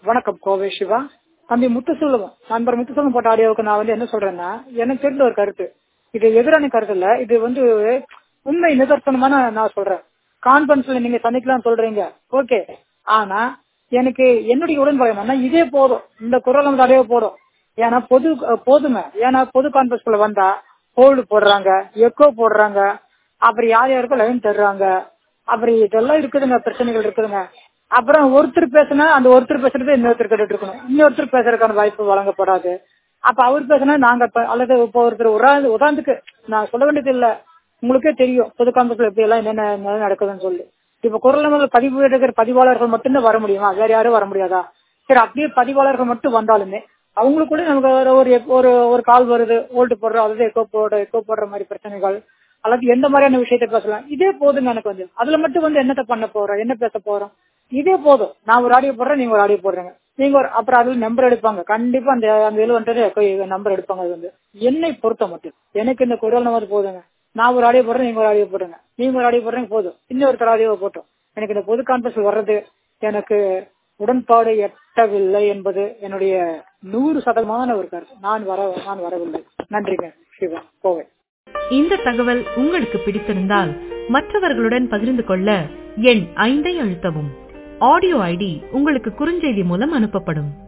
வணக்கம் கோவை சிவா தம்பி முத்துசெல்வம் நண்பர் முத்துசெல்வம் போட்ட ஆடியோவுக்கு நான் வந்து என்ன சொல்றேன்னா எனக்கு தெரிந்த ஒரு கருத்து இது எதிரான கருத்து இல்ல இது வந்து உண்மை நிதர்சனமான நான் சொல்றேன் கான்பரன்ஸ்ல நீங்க சந்திக்கலாம் சொல்றீங்க ஓகே ஆனா எனக்கு என்னுடைய உடன்பாடு என்னன்னா இதே போதும் இந்த குரல் வந்து அதே போதும் ஏன்னா பொது போதுங்க ஏன்னா பொது கான்பரன்ஸ்ல வந்தா ஹோல்டு போடுறாங்க எக்கோ போடுறாங்க அப்புறம் யார் யாருக்கும் லைன் தர்றாங்க அப்புறம் இதெல்லாம் இருக்குதுங்க பிரச்சனைகள் இருக்குதுங்க அப்புறம் ஒருத்தர் பேசினா அந்த ஒருத்தர் பேசுறது இன்னொருத்தர் கேட்டுட்டு இருக்கணும் இன்னொருத்தர் பேசுறதுக்கான வாய்ப்பு வழங்கப்படாது அப்ப அவர் பேசினா நாங்க அல்லது இப்போ ஒருத்தர் உதாரணத்துக்கு நான் சொல்ல வேண்டியது இல்ல உங்களுக்கே தெரியும் பொது காங்கிரஸ்ல எப்படி எல்லாம் என்னென்ன நடக்குதுன்னு சொல்லி இப்ப குரல் நம்ம பதிவு எடுக்கிற பதிவாளர்கள் மட்டும்தான் வர முடியுமா வேற யாரும் வர முடியாதா சரி அப்படியே பதிவாளர்கள் மட்டும் வந்தாலுமே அவங்களுக்குள்ள நமக்கு ஒரு ஒரு ஒரு கால் வருது ஓல்டு போடுறோம் அதாவது எக்கோ போடுற எக்கோ போடுற மாதிரி பிரச்சனைகள் அல்லது எந்த மாதிரியான விஷயத்த பேசலாம் இதே போதுங்க எனக்கு வந்து அதுல மட்டும் வந்து என்னத்த பண்ண போறோம் என்ன பேச போறோம் இதே போதும் நான் ஒரு ஆடியோ போடுறேன் நீங்க ஒரு ஆடியோ போடுறீங்க நீங்க ஒரு அப்புறம் அதுல நம்பர் எடுப்பாங்க கண்டிப்பா அந்த அந்த இது வந்துட்டு நம்பர் எடுப்பாங்க அது வந்து என்னை பொறுத்த மட்டும் எனக்கு இந்த குரல் நம்பர் போதுங்க நான் ஒரு ஆடியோ போடுறேன் நீங்க ஒரு ஆடியோ போடுங்க நீங்க ஒரு ஆடியோ போடுறீங்க போதும் இன்னொருத்தர் ஆடியோ போட்டோம் எனக்கு இந்த பொது கான்பரன்ஸ் வர்றது எனக்கு உடன்பாடு எட்டவில்லை என்பது என்னுடைய நூறு சதமான ஒரு கருத்து நான் வர நான் வரவில்லை நன்றிங்க சிவா கோவை இந்த தகவல் உங்களுக்கு பிடித்திருந்தால் மற்றவர்களுடன் பகிர்ந்து கொள்ள எண் ஐந்தை அழுத்தவும் ஆடியோ ஐடி உங்களுக்கு குறுஞ்செய்தி மூலம் அனுப்பப்படும்